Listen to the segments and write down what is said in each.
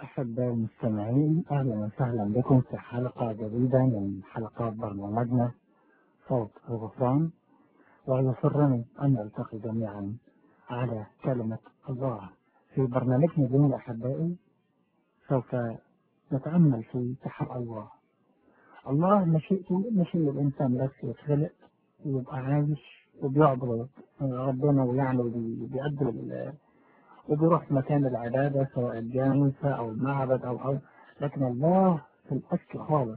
أحباء المستمعين أهلا وسهلا بكم في حلقة جديدة من حلقات برنامجنا صوت الغفران ويسرني أن نلتقي جميعا على كلمة الله في برنامجنا اليوم أحبائي سوف نتأمل في تحر الله الله مشيئته مش إن الإنسان بس يتخلق ويبقى عايش وبيعبد ربنا ويعني بيقدم وبيروح مكان العبادة سواء الجامسة أو المعبد أو أو لكن الله في الأصل خالص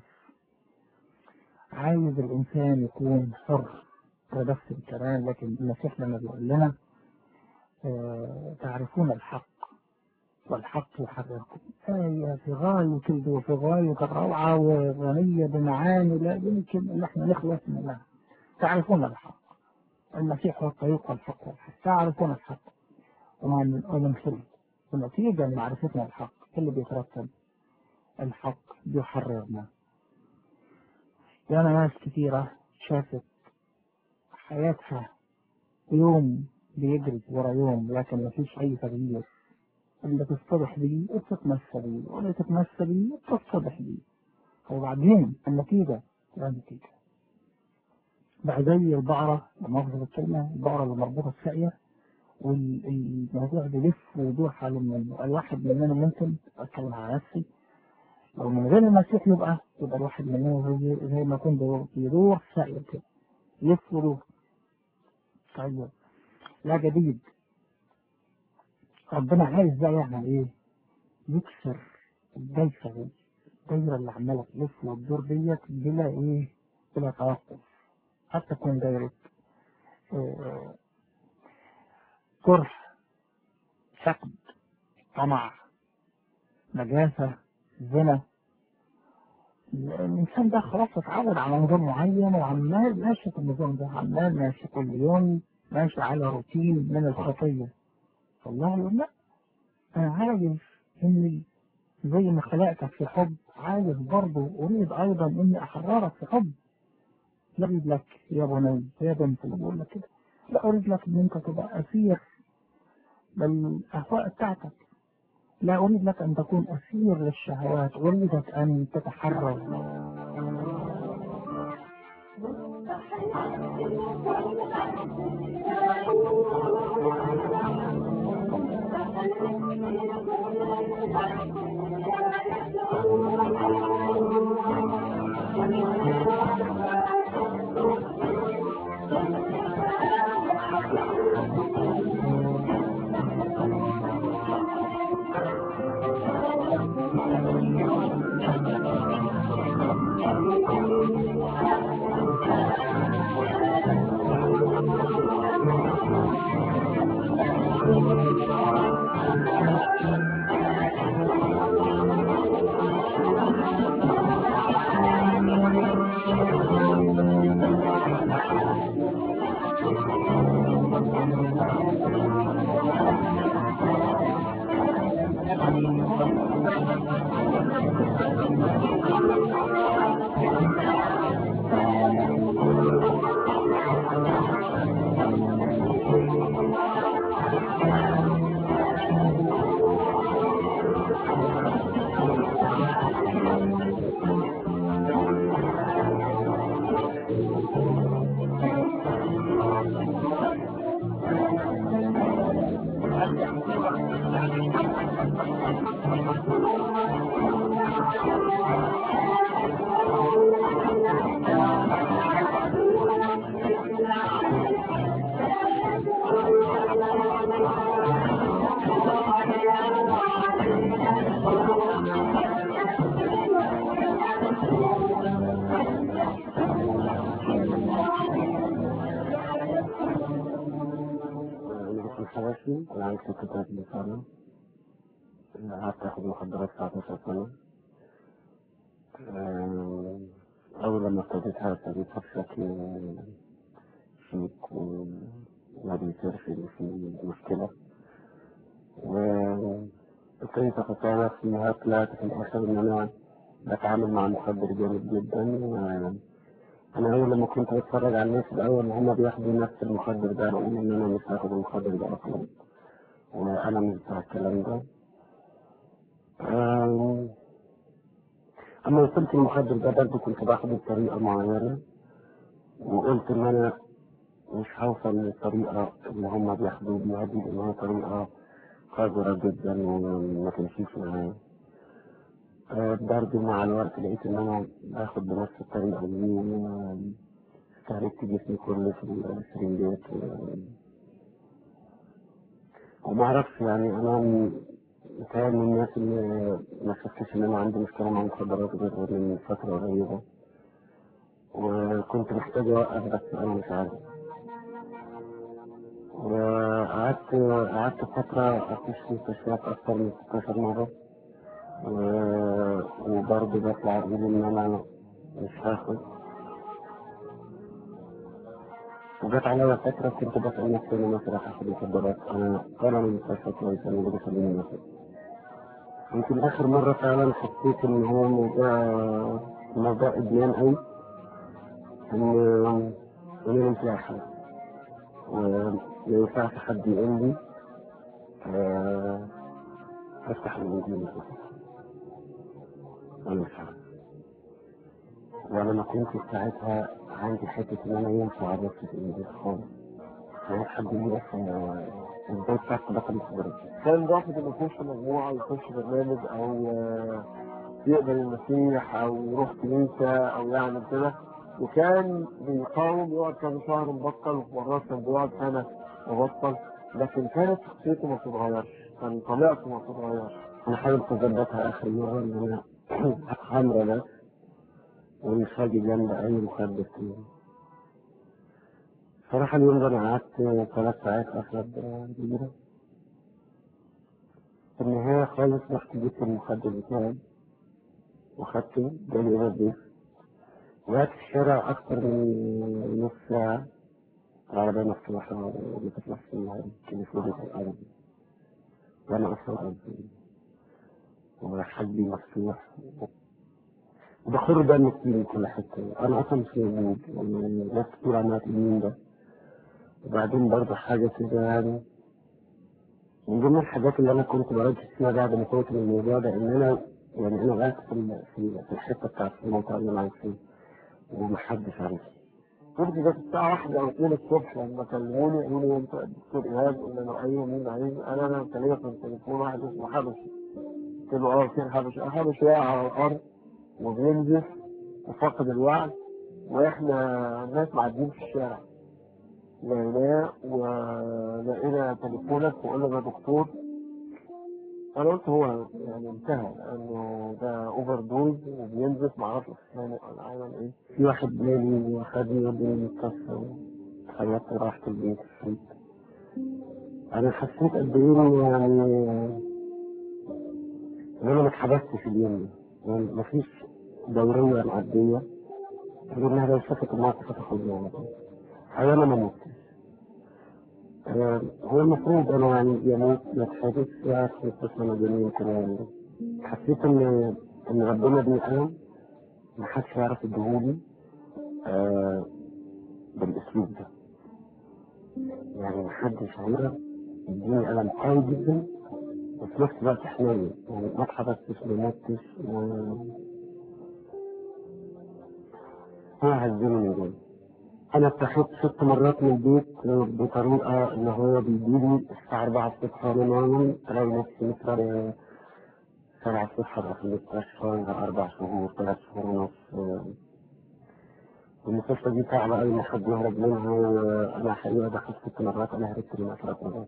عايز الإنسان يكون حر ده بس الكلام لكن المسيح لما بيقول لنا آه تعرفون الحق والحق يحرركم آية في غاية كده وفي غاية الروعة وغنية بمعاني لا يمكن إن احنا نخلص منها تعرفون الحق المسيح هو الطريق والحق والحق تعرفون الحق ومن خلق ونتيجة لمعرفتنا الحق اللي بيترتب الحق بيحررنا يعني ناس كثيرة شافت حياتها يوم بيجري ورا يوم لكن ما فيش أي تغيير اللي تصطبح بيه بتتمسى بيه واللي تتمسى بيه بتصطبح بيه وبعدين النتيجة لا نتيجة بقى زي البقرة لمؤاخذة الكلمة البقرة اللي مربوطة الساقية والموضوع بيلف ويدور حوالين منه الواحد مننا ممكن اتكلم على نفسي لو من غير المسيح يبقى يبقى الواحد مننا زي, زي ما يكون بيدور سائل كده يلف ويدور طيب لا جديد ربنا عايز بقى يعمل ايه؟ يكسر الدايسة دي الدايرة اللي عمالة تلف وتدور ديت بلا ايه؟ بلا توقف حتى تكون دايرة إيه كره حقد طمع نجاسة زنا الإنسان ده خلاص اتعود على نظام معين وعمال ماشي في النظام ده عمال ماشي كل يوم ماشي على روتين من الخطية فالله يقول لا أنا عايز إني زي ما خلقتك في حب عايز برضه أريد أيضا إني أحررك في حب لا أريد لك يا بني يا بنت اللي بقول لك كده لا أريد لك إن أنت تبقى أسير بالأهواء بتاعتك لا أريد لك أن تكون أسير للشهوات أريدك أن تتحرر الحواشي أنا عندي ستة وثلاثين سنة قعدت آخد مخدرات 19 سنة أول لما ابتديتها ابتديتها بشكل شيك وما بيصيرش في مشكلة وابتديت أتطور فيها طلعت في الآخر إن أنا بتعامل مع مخدر جامد جدا أنا أول لما كنت بتفرج على الناس الأول هما بياخدوا نفس المخدر ده بقول إن أنا مش هاخد المخدر ده أصلا وأنا مش بتاع الكلام ده أما وصلت المخدر ده برضه كنت باخده بطريقة معينة وقلت إن أنا مش هوصل للطريقة اللي هم بياخدوا بيها دي لأن هي طريقة قذرة جدا وما تمشيش معايا آه، برضه مع الوقت لقيت إن أنا باخد بنفس الطريقة دي واستهلكت جسمي كله في السرنجات و- ومعرفش يعني أنا م- متهيألي من الناس اللي ما شفتش إن أنا عندي مشكلة مع المخدرات غير غير من فترة قريبة وكنت محتاج أوقف بس أنا مش عارف وقعدت قعدت فترة أخش في مستشفيات أكتر من 16 مرة و- وبرضه بطلع أقول إن أنا مش هاخد وجت عليا فترة كنت بسأل نفسي إن أنا راح آخد مخدرات أنا طالع من المستشفى كويس أنا اللي بخليني ناخد يمكن آخر مرة فعلا حسيت إن هو موضوع موضوع إدمان أوي إن إن أنا مش لاقي حل وما ينفعش حد يقول لي آه، افتح الانجيل انا مش عارف وانا ما كنتش ساعتها عندي حته ان انا ينفع ابص في الانجيل خالص ساعات حد يقول لك آه، ازاي بتاعت بطل الخبرات كان ضغط انه يخش مجموعه يخش برنامج او آه، يقبل المسيح او يروح كنيسه او يعمل كده وكان بيقاوم يقعد كام شهر مبطل ومرات كان بيقعد سنه مبطل لكن كانت شخصيته ما بتتغيرش كان طبيعته ما بتتغيرش انا حاولت اظبطها اخر مره ان انا حمرا بس ومش هاجي جنب اي مخدر فيه صراحة اليوم ده انا قعدت ثلاث ساعات اشرب بيرة في النهاية خالص رحت جبت المخدر بتاعي وخدته جالي اوفر دوز وقعدت في الشارع أكتر من نص ساعة العربية مفتوحة ما تطلعش فيها التليفون في الأرض وأنا أصلا قصدي وحجبي مفتوح وبخر دم كتير من كل حتة أنا أصلا مش موجود يعني ناس كتير عمالة تقول مين ده وبعدين برضه حاجة كده يعني من ضمن الحاجات اللي أنا كنت بركز فيها بعد ما فوت من الموضوع ده إن أنا يعني أنا غلطت في ال- في في الحتة بتاعت المنطقة اللي أنا عايش فيها ومحدش عارف كنت جت الساعة واحدة أو اتنين الصبح لما كلموني قالوا لي أنت الدكتور إيهاب قلنا له أيوه مين عايز أنا أنا كلمت من تليفون واحد اسمه حبشي قلت له أه فين حبشي؟ قال حبشي واقع على الأرض وبينزف وفقد الوعي وإحنا ناس معديين في الشارع لقيناه ولقينا تليفونك وقلنا ده دكتور أنا قلت هو يعني انتهى لأنه ده أوفر دوز وبينزف معرفش اسمه ولا عمل إيه في واحد جالي وخدني وداني المستشفى خيطت ورحت البيت الشريك أنا حسيت قد إيه إن يعني إن أنا ما اتحبستش اليوم ده يعني مفيش دورية معدية غير إنها لو شافت الموقف هتاخدني على طول أو أنا ما متش آه، هو المفروض أنا يعني يموت ما اتحبسش في مستشفى مجانين كده يعني حسيت إن إن ربنا بيقام محدش يعرف يديهولي آه بالاسلوب ده يعني محدش هيعرف يديني قلم قوي جدا وفي نفس الوقت حنين يعني ما اتحبستش ما متش و- هو هزني من جوه انا اتخذت ست مرات من البيت بطريقه ان هو بيجيلي الساعه 4 الصبح وانا نايم الاقي نفسي مثلا 7 الصبح ابقى في المستشفى اربع شهور ثلاث شهور ونص آه، المستشفى دي صعبة أوي إن حد يهرب منها وأنا حقيقة دخلت ست مرات أنا هربت من ثلاث مرات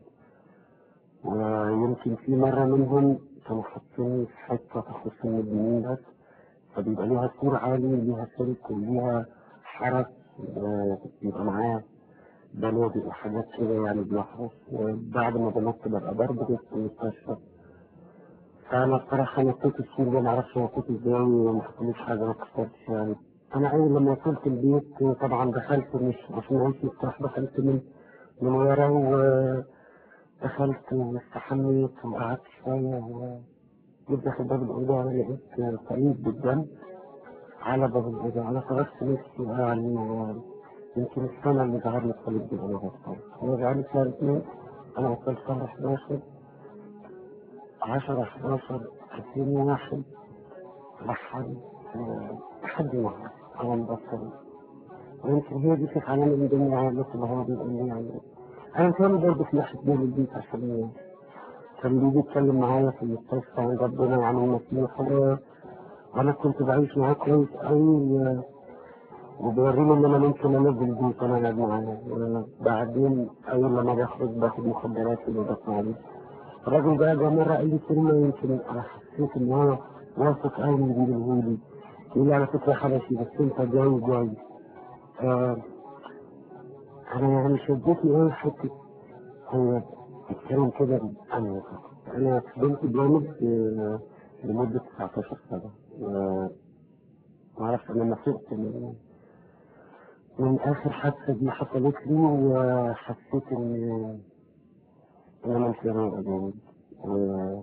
ويمكن في مرة منهم كانوا حاطيني في حتة تخص الجنين بس فبيبقى ليها سور عالي ليها سلك وليها حرس آه، بيبقى معاه بنادق وحاجات كده يعني بيحرس وبعد ما بنط ببقى برضه في المستشفى فأنا الصراحة نطيت السور ده معرفش نطيت ازاي وما حصليش حاجة ما كسرتش يعني أنا أول لما وصلت البيت طبعا دخلت مش مش معيش مفتاح دخلت من من ورا ودخلت واستحميت وقعدت شوية وجيت داخل باب الأوضة لقيت صليب بالدم على باب الأوضة أنا صرفت نفسي يعني يمكن السنة اللي ظهر لي الصليب دي أنا بطلت هو ظهر لي شهر اتنين أنا وصلت شهر 11 10 11 2001 لحد آه، لحد ما أنا مبطل ويمكن هي دي كانت علامة من ضمن العلامات اللي هو بيقول لي يعني أنا كان برضه في ناحية بين البيت عشان كان بيجي يتكلم معايا في المستشفى عن ربنا وعن المسيح و- وأنا كنت بعيش معاه كويس أوي وبيوريني إن أنا ممكن أنزل البيت وأنا قاعد معاه وبعدين أول لما بخرج باخد مخدرات وبسمع عليه الراجل ده جه مرة قال لي كلمة يمكن أنا حسيت إن هو واثق أوي من دي الهولي يقول لي على فكرة حبشي بس أنت جاي جاي آه أنا يعني شدتني أوي حتة هو بيتكلم كده أنا أنا فضلت جامد آه، لمدة 19 سنة و- معرفش أنا مسكت من من آخر حادثة دي حصلت لي وحسيت إن إن أنا مش هبقى جامد و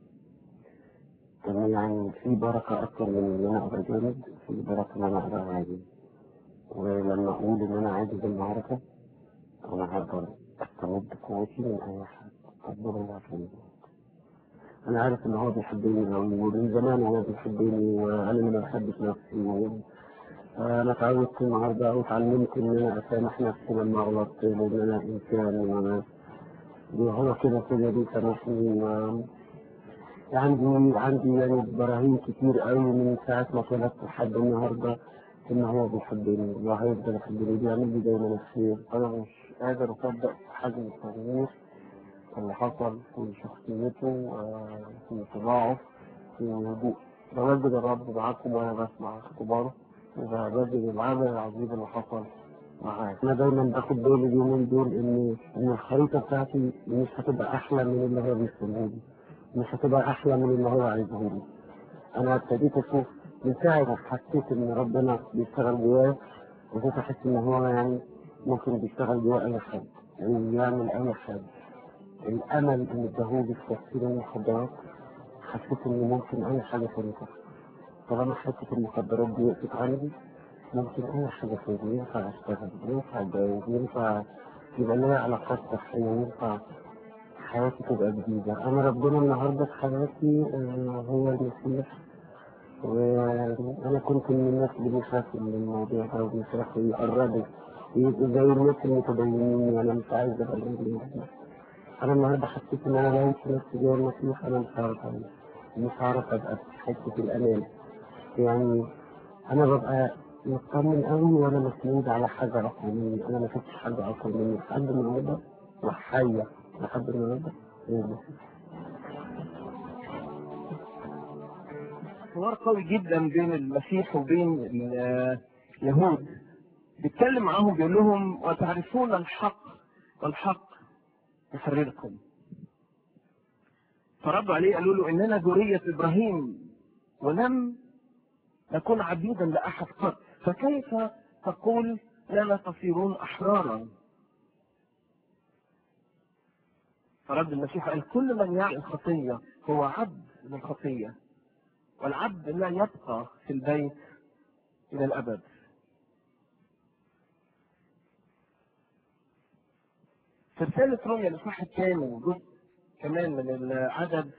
كان يعني في بركة أكتر من إن أنا أبقى جامد في بركة إن أنا أبقى عادي ولما أقول إن أنا عادي بالمعركة أنا هقدر أستمد قوتي من أي حد ربنا يعافيني أنا عارف إن هو بيحبني أوي ومن زمان هو بيحبني وأنا اللي ما بحبش نفسي و- أنا اتعودت النهاردة أو اتعلمت إن أنا أسامح نفسي لما أغلط لأن أنا إنسان و- وهو كده كده بيسامحني و- عندي عندي يعني براهين كتير قوي من ساعة ما اتولدت لحد النهاردة إن هو بيحبني وهيفضل يحبني بيعمل لي دايما الخير أنا مش قادر أصدق حجم التغيير اللي حصل في شخصيته آه، في طباعه في هدوء بمجد الرب معاكم وأنا بسمع اختباره وبمجد العمل العجيب اللي حصل معاه أنا دايما باخد بالي اليومين دول إن إن الخريطة بتاعتي مش هتبقى أحلى من اللي هو بيرسمه لي مش هتبقى احلى من اللي هو عايزه لي انا ابتديت اشوف من ساعه ما حسيت ان ربنا بيشتغل جوايا وكنت احس ان هو يعني ممكن بيشتغل جوا اي حد يعني يعمل اي حاجه الامل اللي اداهولي في تفسير المخدرات حسيت ان ممكن اي حاجه تنفع طالما حته المخدرات دي وقفت عندي ممكن اي حاجه تانية ينفع اشتغل ينفع اتجوز ينفع يبقى ليا علاقات صحيه ينفع حياتي تبقى جديدة أنا ربنا النهاردة في حياتي آه، هو المسيح وأنا كنت من الناس اللي بيخاف من الموضوع ده وبيخاف يقربوا يبقوا زي الناس المتدينين أنا مش عايز أبقى زي الناس دي. أنا النهاردة حسيت إن أنا لو في نفسي جوه المسيح أنا مش هعرف أعيش مش هعرف أبقى في حتة الأمان يعني أنا ببقى مطمن قوي وأنا مسنود على حاجة أقوى مني أنا ما شفتش حاجة أقوى مني لحد النهاردة وحية لحد النهاردة هي المسيح حوار قوي جدا بين المسيح وبين ال- اليهود بيتكلم معاهم بيقول لهم وتعرفون الحق والحق يحرركم فردوا عليه قالوا له اننا ذرية ابراهيم ولم نكن عبيدا لاحد قط فكيف تقول لنا تصيرون احرارا فرد المسيح قال كل من يعي الخطية هو عبد للخطية والعبد لا يبقى في البيت إلى الأبد في رسالة رؤيا الإصحاح الثاني جزء كمان من العدد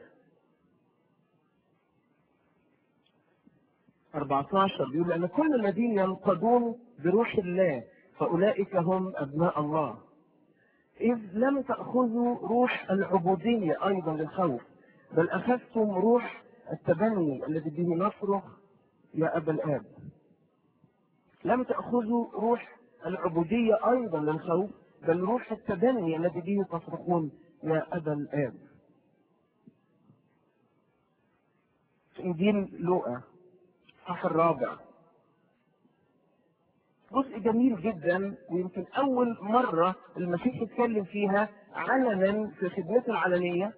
14 بيقول أن كل الذين ينقضون بروح الله فأولئك هم أبناء الله إذ لم تأخذوا روح العبودية أيضا للخوف بل أخذتم روح التبني الذي به نصرخ يا أبا الآب لم تأخذوا روح العبودية أيضا للخوف بل روح التبني الذي به تصرخون يا أبا الآب في إنجيل لوقا الصح الرابع جزء جميل جدا ويمكن أول مرة المسيح يتكلم فيها علنا في خدمته العلنية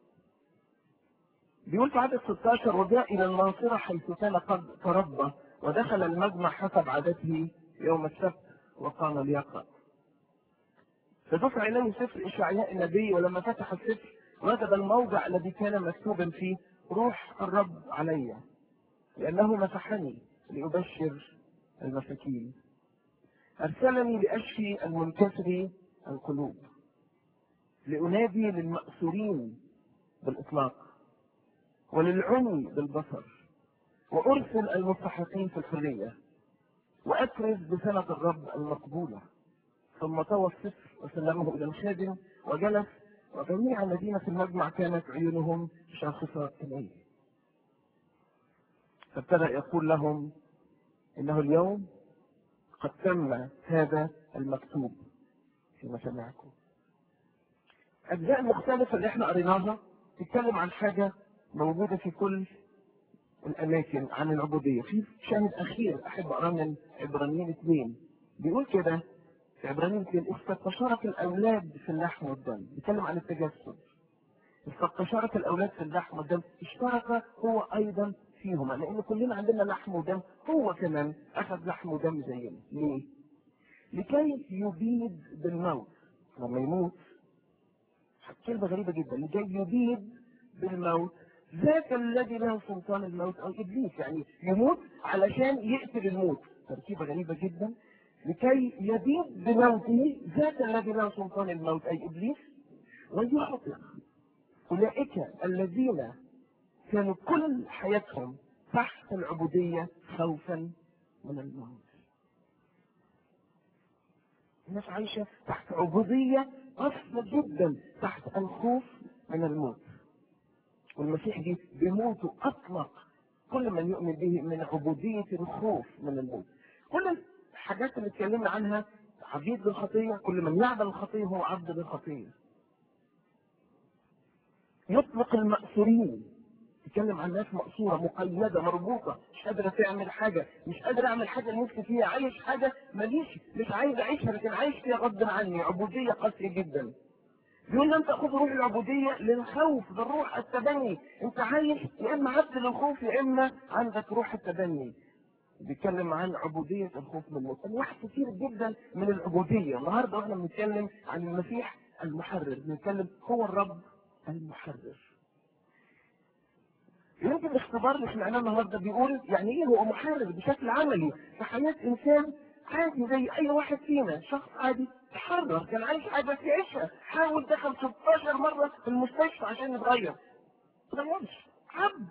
بيقول في عدد 16 وجاء إلى الناصرة حيث كان قد تربى ودخل المجمع حسب عادته يوم السبت وقام ليقرأ فدفع إليه سفر إشعياء النبي ولما فتح السفر وجد الموضع الذي كان مكتوبا فيه روح الرب علي لأنه مسحني لأبشر المساكين أرسلني لأشفي المنكسر القلوب لأنادي للمأسورين بالإطلاق وللعمي بالبصر وأرسل المستحقين في الحرية وأكرز بسنة الرب المقبولة ثم طوى السفر وسلمه إلى الخادم وجلس وجميع الذين في المجمع كانت عيونهم شاخصة إليه فابتدأ يقول لهم إنه اليوم قد تم هذا المكتوب في مسامعكم أجزاء مختلفة اللي احنا قريناها تتكلم عن حاجة موجودة في كل الأماكن عن العبودية في شاهد أخير أحب أقرأ من عبرانيين اثنين بيقول كده في عبرانيين اثنين استشارك الأولاد في اللحم والدم بيتكلم عن التجسد استشارك الأولاد في اللحم والدم اشترك هو أيضا فيهما لأن كلنا عندنا لحم ودم هو كمان أخذ لحم ودم زينا ليه؟ لكي يبيد بالموت لما يموت كلمة غريبة جدا لكي يبيد بالموت ذاك الذي له سلطان الموت او ابليس يعني يموت علشان يقتل الموت تركيبه غريبه جدا لكي يبيد بموته ذاك الذي له سلطان الموت اي ابليس ويحقق اولئك الذين كانوا كل حياتهم تحت العبوديه خوفا من الموت الناس عايشه تحت عبوديه قاسيه جدا تحت الخوف من الموت والمسيح دي بموته اطلق كل من يؤمن به من عبودية الخوف من الموت كل الحاجات اللي اتكلمنا عنها عبيد للخطية كل من يعمل الخطية هو عبد للخطية يطلق المأسورين يتكلم عن ناس مأسورة مقيدة مربوطة مش قادرة تعمل حاجة مش قادرة أعمل حاجة نفسي فيها عايش حاجة ماليش مش عايز أعيشها لكن عايش فيها غصب عني عبودية قاسية جدا يقول لم تأخذ روح العبودية للخوف بالروح التبني انت عايش يا اما عبد للخوف يا اما عندك روح التبني بيتكلم عن عبودية الخوف من الموت الواحد كتير جدا من العبودية النهاردة احنا بنتكلم عن المسيح المحرر بنتكلم هو الرب المحرر يمكن الاختبار اللي سمعناه النهارده بيقول يعني ايه هو محرر بشكل عملي في حياة انسان عادي زي اي واحد فينا شخص عادي تحرر كان عايش حاجه يعيشها حاول دخل 16 مره في المستشفى عشان يتغير ما تغيرش عبد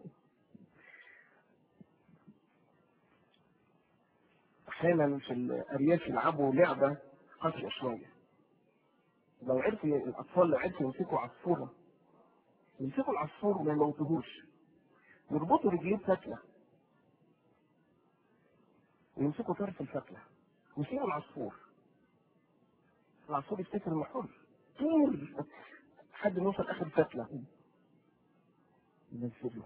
احيانا في الارياف يلعبوا لعبه قاسيه شويه لو عرفوا الاطفال لو عرفوا يمسكوا عصفوره يمسكوا العصفور وما يموتوهوش يربطوا رجليه بفتله ويمسكوا طرف الفتله ويسيبوا العصفور العصفور يفتكر انه حر طير لحد ما يوصل اخر فتله ينزله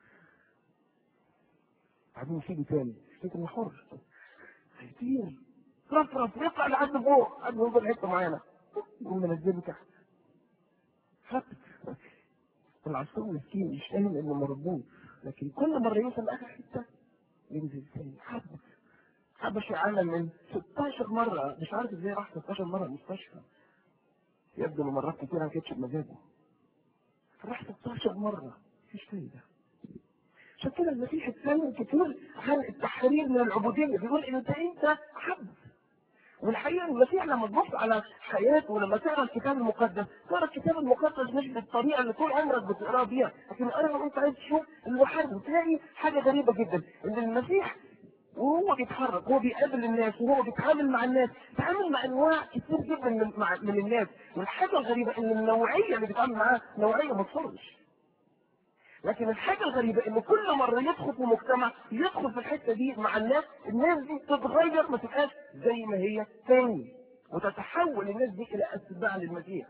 بعدين يسيبه تاني يفتكر انه حر هيطير رفرف يطلع لحد فوق لحد ما يوصل حته معينه يقوم منزله تحت ثبت العصفور مسكين مش فاهم انه مربوط لكن كل مره يوصل لاخر حته ينزل تاني حبت حبش يعلم من 16 مرة مش عارف ازاي راح 16 مرة المستشفى يبدو انه مرات كتير ما كانتش بمزاجه فراح 16 مرة مفيش فايدة عشان كده المسيح اتكلم كتير عن التحرير من العبودية بيقول ان انت انت عبد والحقيقة المسيح لما تبص على حياته ولما تقرا الكتاب المقدس تقرا الكتاب المقدس مش بالطريقة اللي طول عمرك بتقراها بيها لكن اقرا وانت عايز تشوف المحرر تلاقي حاجة غريبة جدا ان المسيح وهو بيتحرك وهو بيقابل الناس وهو بيتعامل مع الناس بيتعامل مع انواع كتير جدا من, مع من الناس والحاجه الغريبه ان النوعيه اللي بيتعامل معاها نوعيه ما تصرش لكن الحاجه الغريبه ان كل مره يدخل في مجتمع يدخل في الحته دي مع الناس الناس دي تتغير ما تبقاش زي ما هي تاني وتتحول الناس دي الى اتباع للمسيح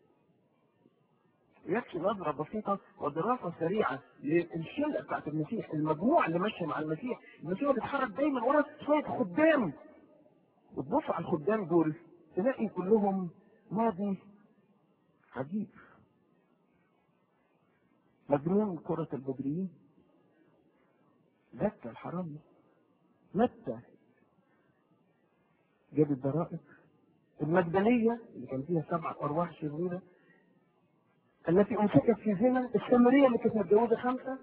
يكفي نظرة بسيطة ودراسة سريعة للشلة بتاعت المسيح المجموعة اللي ماشية مع المسيح المسيح بيتحرك دايما ورا شوية خدام وتبص على الخدام دول تلاقي كلهم ماضي عجيب مجنون كرة البدريين متى الحرامي متى جاب الضرائب المجدلية اللي كان فيها سبعة أرواح شريرة التي أمسكت في زنا السامرية اللي كانت متجوزة خمسة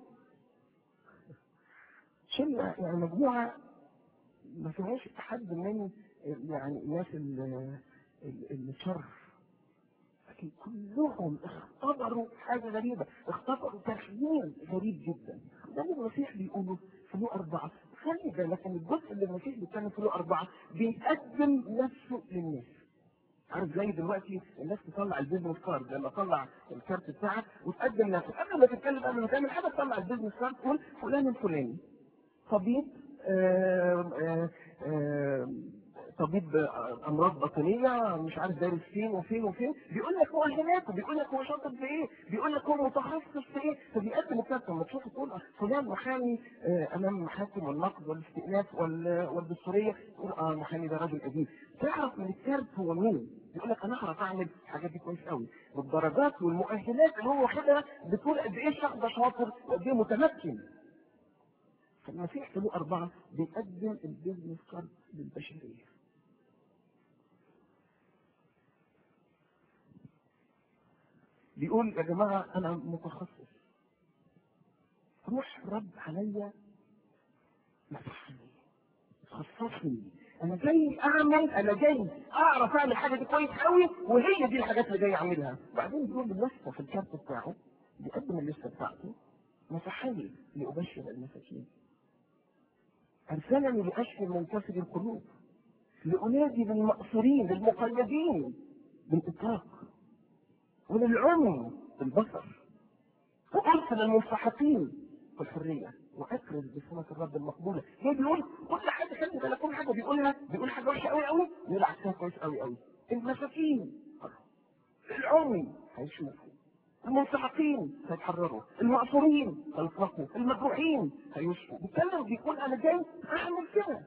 شلة يعني مجموعة ما فيهاش حد من يعني الناس اللي شر لكن كلهم اختبروا حاجة غريبة اختبروا تخييم غريب جدا ده اللي المسيح بيقوله بنتكلم في له أربعة بيقدم نفسه للناس عارف زي دلوقتي الناس تطلع البيزنس كارد لما تطلع الكارت بتاعك وتقدم نفسك قبل ما تتكلم قبل ما تعمل حاجه تطلع البيزنس كارد تقول فلان الفلاني طبيب آم، آم، آم، طبيب آه، امراض باطنيه مش عارف دارس فين وفين وفين بيقول لك مؤهلاته بيقول لك هو شاطر في ايه بيقول لك هو متخصص في ايه فبيقدم الكارت لما تشوفه تقول آه، فلان محامي آه، امام محاكم والنقد والاستئناف وال- والدستوريه تقول اه المحامي ده راجل قديم تعرف من الكارت هو مين يقول لك انا اعرف اعمل الحاجات دي كويس قوي والدرجات والمؤهلات اللي هو واخدها بتقول قد ايه الشخص ده شاطر وقد ايه متمكن فالمسيح في له أربعة بيقدم البيزنس كارد للبشرية بيقول يا جماعة أنا متخصص روح رب عليا مسحني خصصني أنا جاي أعمل أنا جاي أعرف أعمل حاجة دي كويس قوي وهي دي الحاجات اللي جاي أعملها بعدين بيقول اللستة في الكارت بتاعه بيقدم اللستة بتاعته مسحني لأبشر المساكين أرسلني لأشفي المنكسر القلوب لأنادي بالمأسورين للمقيدين بالإطلاق وللعمي بالبصر وأرسل المنسحقين بالحرية وأكرز بسمة الرب المقبولة هي بيقول كل حاجة خلي بالك كل حاجة بيقولها بيقول حاجة وحشة قوي قوي يقول عكسها كويس قوي قوي المساكين العمي هيشوفوا المنسحقين هيتحرروا المأسورين هيطلقوا المجروحين هيشفوا بيتكلم بيقول انا جاي اعمل كده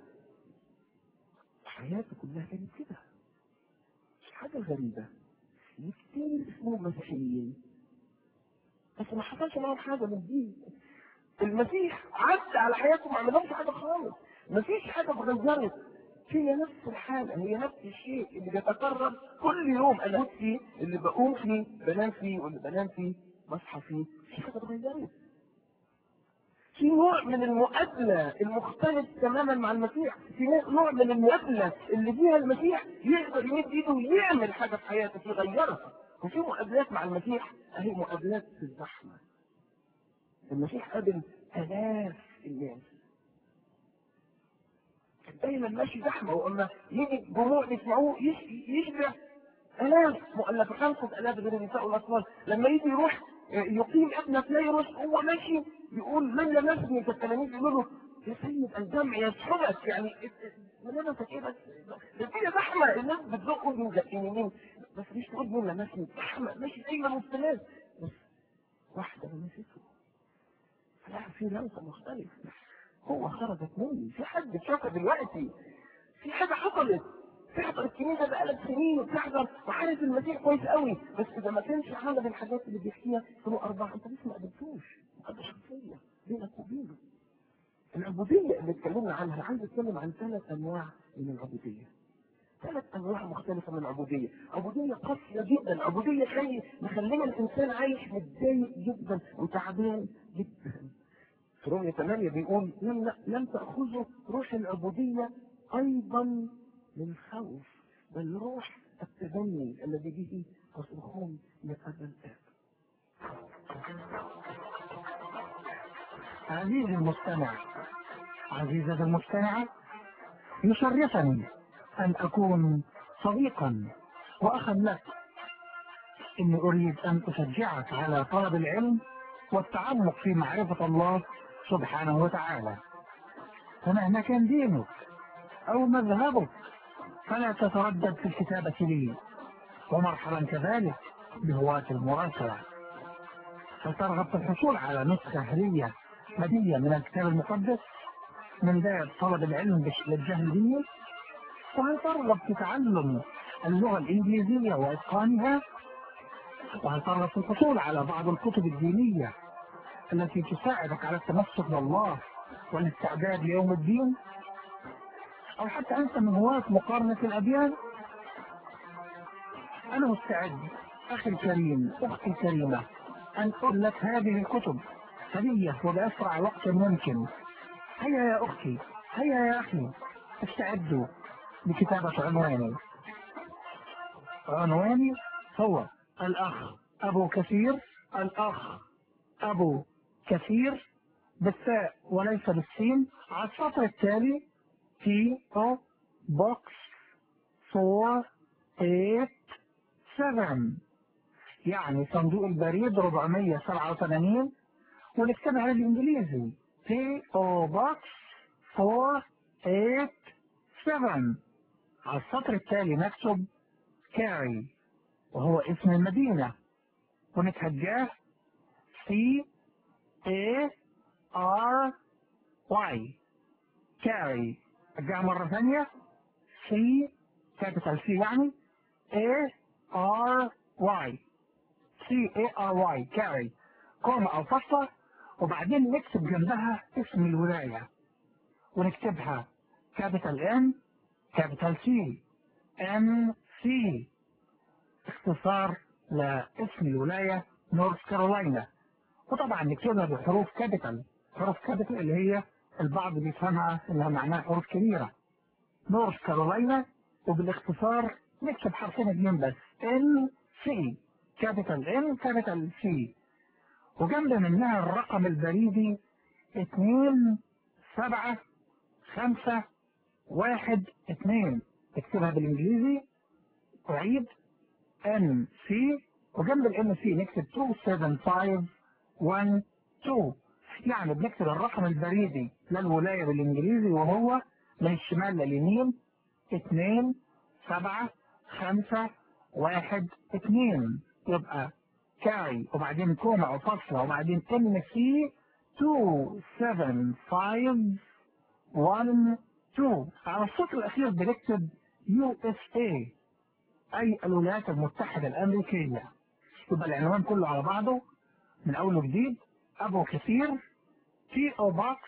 حياته كلها كانت كده مش حاجه غريبه في كتير اسمهم مسيحيين بس ما حصلش معاهم حاجه من دي المسيح عدى على حياتهم ما عملهمش حاجه خالص مفيش حاجه اتغيرت هي نفس الحالة هي نفس الشيء اللي بيتكرر كل يوم انا بموت فيه اللي بقوم فيه بنام فيه واللي بنام فيه بصحى فيه في حاجة اتغيرت في نوع من المقابلة المختلف تماما مع المسيح في نوع من المقابلة اللي فيها المسيح يقدر يمد ايده ويعمل حاجة في حياته يغيرها وفي مقابلات مع المسيح اهي مقابلات في الزحمة المسيح قابل آلاف الناس كان دايما ماشي زحمة وقلنا يجي الجموع يسمعوه يش- يشبع آلاف مؤلف خمسة آلاف غير النساء والأطفال لما يجي يروح يقيم ابن فليروس هو ماشي يقول من لمسني فالتلاميذ يقولوا له يا سيد الجمع يسحبك يعني من لمسك ايه بس ده الدنيا زحمه الناس بتزق من زقين يمين بس مش تقول مين لمسني زحمه ماشي دايما وسط ناس بس واحده لمسته لا في لمسه مختلفه هو خرجت مني في حد شافه دلوقتي في حاجه حصلت تحضر الكنيسه بقالك سنين وبتحضر وعارف المسيح كويس قوي بس اذا ما كانش حاجه من الحاجات اللي بيحكيها كانوا اربعه انت لسه ما قابلتوش مقابله شخصيه بينك وبينه العبوديه اللي اتكلمنا عنها عايز اتكلم عن ثلاث انواع من العبوديه ثلاث انواع مختلفه من العبوديه عبوديه قاسيه جدا عبوديه خلي مخليه الانسان عايش متضايق جدا وتعبان جدا في رومية 8 بيقول لم لم تأخذوا روح العبودية أيضا للخوف بل روح التبني الذي به تصرخون لأبا الآب عزيزي المستمع عزيزتي المستمعة يشرفني أن أكون صديقا وأخا لك إني أريد أن أشجعك على طلب العلم والتعمق في معرفة الله سبحانه وتعالى فمهما كان دينك أو مذهبك فلا تتردد في الكتابة لي ومرحبا كذلك بهواة المراسلة هل ترغب في الحصول على نسخة هدية هدية من الكتاب المقدس من باب طلب العلم بالجاهلية وهل ترغب في تعلم اللغة الإنجليزية وإتقانها وهل ترغب في الحصول على بعض الكتب الدينية التي تساعدك على التمسك بالله والاستعداد ليوم الدين أو حتى أنت من هواة مقارنة الأديان أنا مستعد أخي الكريم أختي الكريمة أن أقول لك هذه الكتب هدية وبأسرع وقت ممكن هيا يا أختي هيا يا أخي استعدوا لكتابة عنواني عنواني هو الأخ أبو كثير الأخ أبو كثير بالتاء وليس بالسين على السطر التالي P.O. Box 487 يعني صندوق البريد 487 ونكتبها بالإنجليزي P.O. Box 487 على السطر التالي نكتب كاري وهو اسم المدينة ونتهجاه C A R Y كاري ارجع مرة ثانية C كابيتال C يعني A R Y C A R Y كاري كوما أو فصلة وبعدين نكتب جنبها اسم الولاية ونكتبها كابيتال N كابيتال C N C اختصار لاسم الولاية نورث كارولاينا وطبعا نكتبها بحروف كابيتال حروف كابيتال اللي هي البعض بيفهمها انها معناها حروف كبيرة نورث كارولاينا وبالاختصار نكتب حرفين اتنين بس ان سي كابيتال ان كابيتال سي وجنب منها الرقم البريدي اتنين سبعة خمسة واحد اتنين اكتبها بالانجليزي اعيد ان سي وجنب الان سي نكتب 27512 يعني بنكتب الرقم البريدي للولاية بالانجليزي وهو من الشمال لليمين 2 7 5 1 2 يبقى كاري وبعدين كوما او فاصلة وبعدين ان سي 275 1 2 على السطر الاخير بنكتب يو اس اي اي الولايات المتحدة الامريكية يبقى العنوان كله على بعضه من اول وجديد ابو كثير تي او بوكس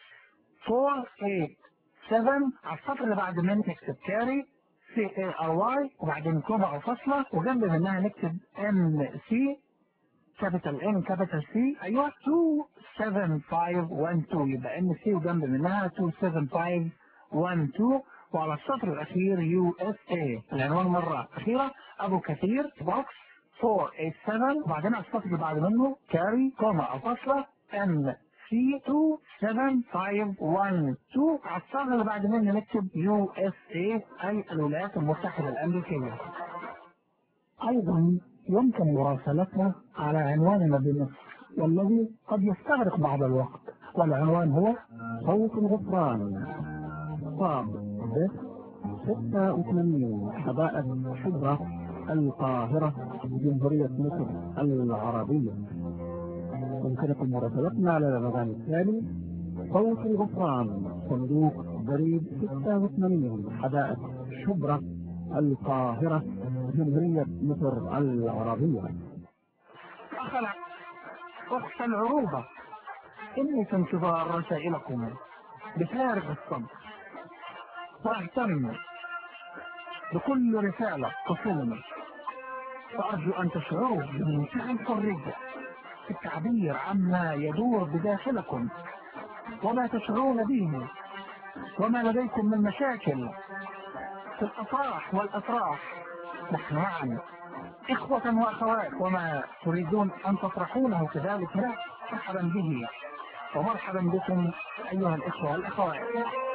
487 على السطر اللي بعد منه نكتب كاري سي اي ار واي وبعدين كوما او فاصلة وجنب منها نكتب ام سي كابيتال ان كابيتال سي ايوه 27512 يبقى ام سي وجنب منها 27512 وعلى السطر الاخير يو اس اي العنوان مره اخيره ابو كثير بوكس 487 وبعدين على السطر اللي بعد منه كاري كوما او فاصله ام سي 27512 على السطر اللي بعد منه نكتب يو اس اي اي الولايات المتحده الامريكيه ايضا يمكن مراسلتنا على عنواننا بمصر والذي قد يستغرق بعض الوقت والعنوان هو صوت الغفران صاب ب 86 حدائق شبرا القاهرة جمهورية مصر العربية يمكنكم مراسلتنا على العنوان التالي صوت الغفران صندوق بريد 86 حدائق شبرا القاهرة جمهورية مصر العربية أخل أخت العروبة إني في انتظار رسائلكم بفارغ الصبر وأهتم بكل رسالة تصلني وأرجو أن تشعروا بمنتهى الحرية في التعبير عما يدور بداخلكم وما تشعرون به وما لديكم من مشاكل في الأفراح والأفراح نحن معا إخوة وأخوات وما تريدون أن تطرحونه كذلك لا مرحبا به ومرحبا بكم أيها الإخوة والأخوات